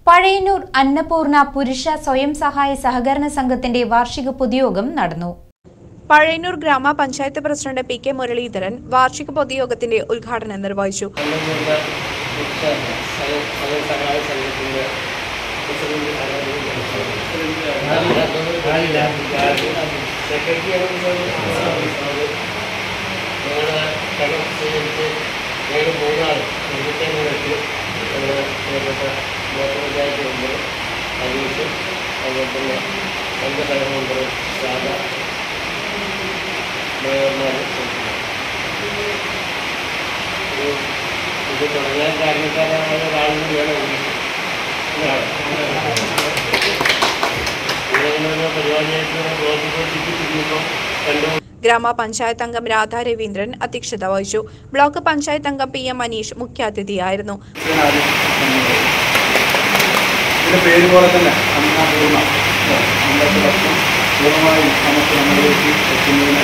പഴയന്നൂർ അന്നപൂർണ പുരുഷ സ്വയം സഹായ സഹകരണ സംഘത്തിന്റെ വാർഷിക പൊതുയോഗം നടന്നു പഴയന്നൂർ ഗ്രാമപഞ്ചായത്ത് പ്രസിഡന്റ് പി കെ മുരളീധരൻ വാർഷിക പൊതുയോഗത്തിന്റെ ഉദ്ഘാടനം നിർവഹിച്ചു അന്നപൂർണ്ണ പുരുഷ സ്വയം സ്വയം സഹായ സംഘത്തിൻ്റെ പ്രസിഡന്റ് ഞങ്ങളുടെ കടം സ്വീകരിച്ച് ഞങ്ങൾ മൂന്നാൾ ഇന്നത്തെ നിരക്ക് ഞങ്ങളുടെ പ്രിയപ്പെട്ട ബ്ലോക്ക് പഞ്ചായത്ത് മെമ്പർ അനീഷ് അതുപോലെ തന്നെ സംഘടന മെമ്പർ ശാഖ മേയർമാർ ഒരു ഇത് തുടങ്ങാൻ കാരണക്കാരായ ഒരാളും കൂടിയാണ് ഇങ്ങനെ പരിപാടിയായിട്ട് പ്രവർത്തിക്കൊണ്ടിരിക്കുമ്പോൾ രണ്ടു ഗ്രാമപഞ്ചായത്ത് അംഗം രാധാ രവീന്ദ്രൻ അധ്യക്ഷത വഹിച്ചു ബ്ലോക്ക് പഞ്ചായത്ത് അംഗം പി എം മനീഷ് മുഖ്യാതിഥിയായിരുന്നു ഇതിന്റെ പേര് പോലെ തന്നെ അന്നപൂർണ്ണ നമ്മുടെ ഭക്ഷണം പൂർണ്ണമായും നമുക്ക് നമ്മളിലേക്ക് എത്തുന്നതിന്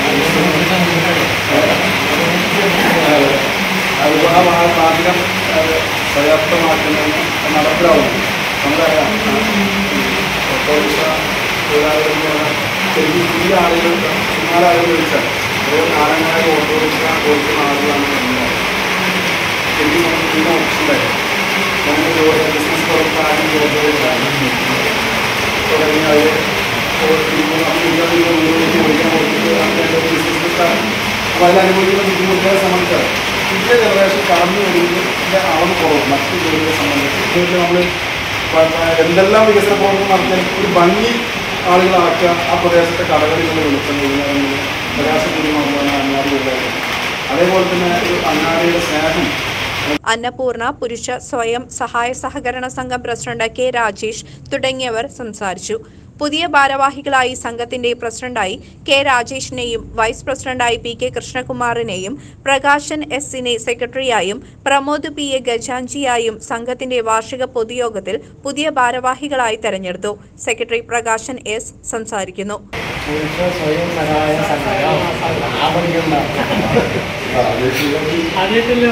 അതുപോലെ ആ വാ- പാചകം അത് പര്യാപ്തമാക്കുന്നതിന് നടപ്പിലാവും നമ്മളറിയാം ഓട്ടോറിക്ഷ തൊഴിലാളികൾ ശരിക്കും പുതിയ ആളുകൾ സുമാർ ആളുകൾ വിളിച്ചാൽ ഓരോ കാലങ്ങളായി ഓട്ടോറിക്ഷ ഓടിക്കുന്ന ആളുകളാണ് നമ്മൾ ശരിക്കും നമുക്ക് ഇന്ന ഓപ്ഷൻ ഉണ്ടായിരുന്നു നമുക്ക് ജോലി ബിസിനസ് പുറത്താനും ഓട്ടോറിക്ഷ തുടങ്ങി അത് അപ്പോൾ അതിലനുഭവിക്കുന്ന ബുദ്ധിമുട്ടുകളെ സംബന്ധിച്ച് പുതിയ ജനറേഷൻ കടന്നു വരുന്നതിൻ്റെ അളവ് കുറവ് മറ്റു ജോലികളെ സംബന്ധിച്ച് നമ്മൾ എന്തെല്ലാം വികസന പ്രവർത്തനം നടത്തിയാൽ ഒരു ഭംഗി ആളുകളാക്കുക ആ പ്രദേശത്തെ കടകളിലുള്ള വെളിച്ചം കഴിഞ്ഞാൽ പ്രയാസപ്പെടുന്ന അങ്ങാടികളുണ്ടായിരുന്നു അതേപോലെ തന്നെ ഒരു അങ്ങാടിയുടെ സ്നേഹം അന്നപൂർണ പുരുഷ സ്വയം സഹായ സഹകരണ സംഘം പ്രസിഡന്റ് കെ രാജേഷ് തുടങ്ങിയവർ സംസാരിച്ചു പുതിയ ഭാരവാഹികളായി സംഘത്തിന്റെ പ്രസിഡന്റായി കെ രാജേഷിനെയും വൈസ് പ്രസിഡന്റായി പി കെ കൃഷ്ണകുമാറിനെയും പ്രകാശൻ എസിനെ സെക്രട്ടറിയായും പ്രമോദ് പി എ ഗജാഞ്ചിയായും സംഘത്തിന്റെ വാർഷിക പൊതുയോഗത്തിൽ പുതിയ ഭാരവാഹികളായി തെരഞ്ഞെടുത്തു സെക്രട്ടറി പ്രകാശൻ എസ് സംസാരിക്കുന്നു പുരുഷ സ്വയം സഹായ സംഘം ആദ്യത്തില്ലേ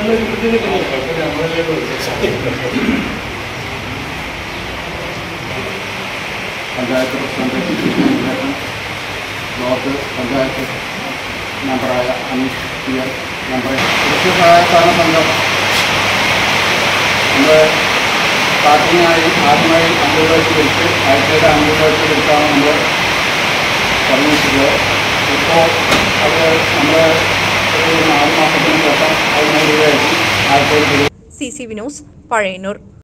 പഞ്ചായത്ത് പ്രസിഡന്റ് ബ്ലോക്ക് പഞ്ചായത്ത് മെമ്പറായ അനീഷ് പി എൽ മെമ്പറെ കൃഷി സഹായത്താന സംഘം നമ്മുടെ സ്റ്റാർട്ടിങ്ങായി ആദ്യമായി അമ്പത് രൂപയ്ക്ക് വിളിച്ച് ആഴ്ചയുടെ അമ്പത് രൂപയ്ക്ക് വിളിച്ചാണ് നമ്മൾ പറഞ്ഞിട്ടുള്ളത് ഇപ്പോൾ അത് നമ്മുടെ ഒരു നാല് മാസത്തിന് ശേഷം പതിനേഴ് രൂപയായി ആഴ്ചയിൽ C C V news Pazhayannur